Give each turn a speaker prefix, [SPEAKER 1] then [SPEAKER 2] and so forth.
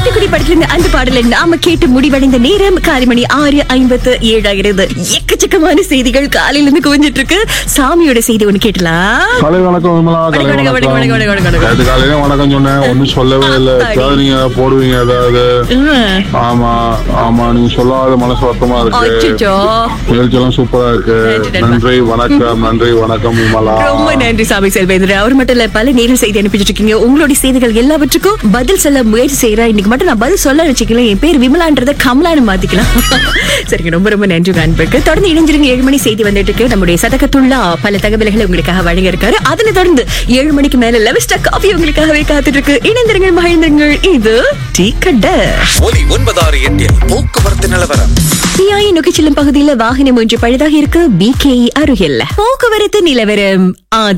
[SPEAKER 1] ஆட்டுக்குடி படத்துல இருந்து அந்த பாடலை நாம கேட்டு முடிவடைந்த நேரம் காலை மணி ஆறு ஐம்பத்து ஏழாகிறது எக்கச்சக்கமான செய்திகள் காலையில இருந்து குவிஞ்சிட்டு இருக்கு சாமியோட செய்தி ஒண்ணு கேட்டலாம்
[SPEAKER 2] காலை வணக்கம் விமலா காலை
[SPEAKER 1] வணக்கம், வணக்கம், வணக்கம், வணக்கம், வணக்கம், வணக்கம்.
[SPEAKER 2] நேத்து காலையில வணக்கம் சொன்னேன் ஒன்னும் சொல்லவே இல்ல
[SPEAKER 1] அப்பாடி.
[SPEAKER 2] ஏதாவது நீங்க போடுவீங்க ஏதாவது
[SPEAKER 1] ம்.
[SPEAKER 2] ஆமா ஆமா நீங்க சொல்லாத மனசு வருத்தமா இருக்கு
[SPEAKER 1] அச்சச்சோ.
[SPEAKER 2] நிகழ்ச்சியெல்லாம் சூப்பரா இருக்கு
[SPEAKER 1] நன்றி, நண்பா.
[SPEAKER 2] நன்றி வணக்கம் நன்றி வணக்கம் விமலா
[SPEAKER 1] ரொம்ப நன்றி சாமி செல்வேந்திரன் அவர் மட்டும் இல்ல பல நேரம் செய்தி அனுப்பிச்சிட்டு இருக்கீங்க உங்களுடைய செய்திகள் எல்லாவற்றுக்கும் பதில் சொல்ல முயற்சி செய்யறேன் இன்னைக்கு மட்டும் நான் பதில் சொல்ல வச்சுக்கல என் பேர் விமலான்றத கமலான்னு மாத்திக்கலாம் சரிங்க ரொம்ப ரொம்ப நன்றி உங்க அன்புக்கு தொடர்ந்து இணைஞ்சிருங்க ஏழு மணி செய்தி வந்துட்டு இருக்கு நம்முடைய சதகத்துள்ளா பல தகவல்களை உங்களுக்காக வழங்க இருக்காரு அதனை தொடர்ந்து ஏழு மணிக்கு மேல லெவஸ்டா காஃபி உங்களுக்காகவே காத்துட்டு இருக்கு இணைந்திருங்கள் மகிழ்ந்திருங்கள் இது டீ கடை
[SPEAKER 3] ஒலி ஒன்பதாறு எட்டில் போக்குவரத்து நிலவரம்
[SPEAKER 1] சியாயி நோக்கி செல்லும் பகுதியில் வாகனம் ஒன்று பழுதாக இருக்கு பிகே அருகில் போக்குவரத்து நிலவரம் ஆதரவு